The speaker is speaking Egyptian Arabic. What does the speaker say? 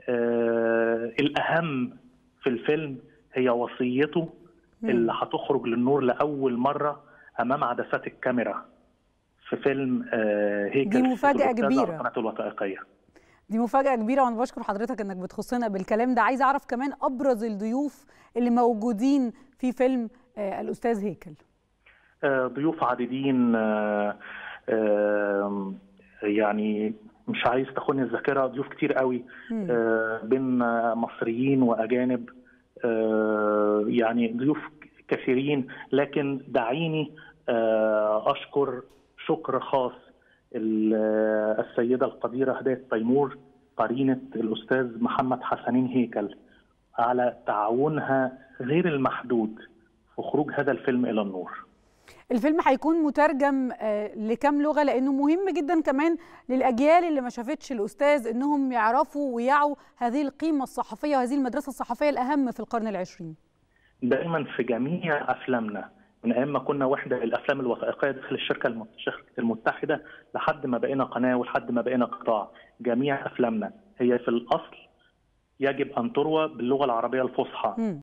آه الاهم في الفيلم هي وصيته اللي هتخرج للنور لاول مره امام عدسات الكاميرا في فيلم آه هيكل دي مفاجاه الأستاذة كبيره القناه الوثائقيه دي مفاجاه كبيره وانا بشكر حضرتك انك بتخصنا بالكلام ده عايز اعرف كمان ابرز الضيوف اللي موجودين في فيلم آه الاستاذ هيكل آه ضيوف عديدين آه آه يعني مش عايز تاخدني الذاكره ضيوف كتير قوي آه بين مصريين واجانب آه يعني ضيوف كثيرين لكن دعيني آه اشكر شكر خاص السيده القديره هدايه تيمور قرينه الاستاذ محمد حسنين هيكل على تعاونها غير المحدود في خروج هذا الفيلم الى النور. الفيلم هيكون مترجم لكم لغه لانه مهم جدا كمان للاجيال اللي ما شافتش الاستاذ انهم يعرفوا ويعوا هذه القيمه الصحفيه وهذه المدرسه الصحفيه الاهم في القرن العشرين. دائما في جميع افلامنا من ايام ما كنا وحده للافلام الوثائقيه داخل الشركه المتحده لحد ما بقينا قناه ولحد ما بقينا قطاع، جميع افلامنا هي في الاصل يجب ان تروى باللغه العربيه الفصحى